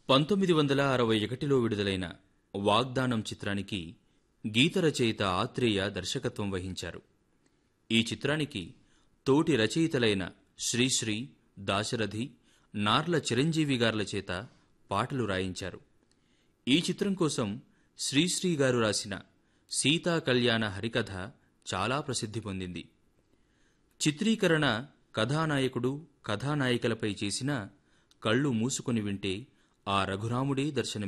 పంతొమ్మిది వందల అరవై ఒకటిలో విడుదలైన వాగ్దానం చిత్రానికి గీత రచయిత ఆత్రేయ దర్శకత్వం వహించారు ఈ చిత్రానికి తోటి రచయితలైన శ్రీశ్రీ దాశరథి నార్ల చిరంజీవి గార్ల చేత పాటలు రాయించారు ఈ చిత్రం కోసం శ్రీశ్రీ గారు రాసిన సీతా కళ్యాణ హరికథ చాలా ప్రసిద్ధి పొందింది చిత్రీకరణ కథానాయకుడు కథానాయికలపై చేసిన కళ్ళు మూసుకొని వింటే ఆ రఘురాముడే దర్శనం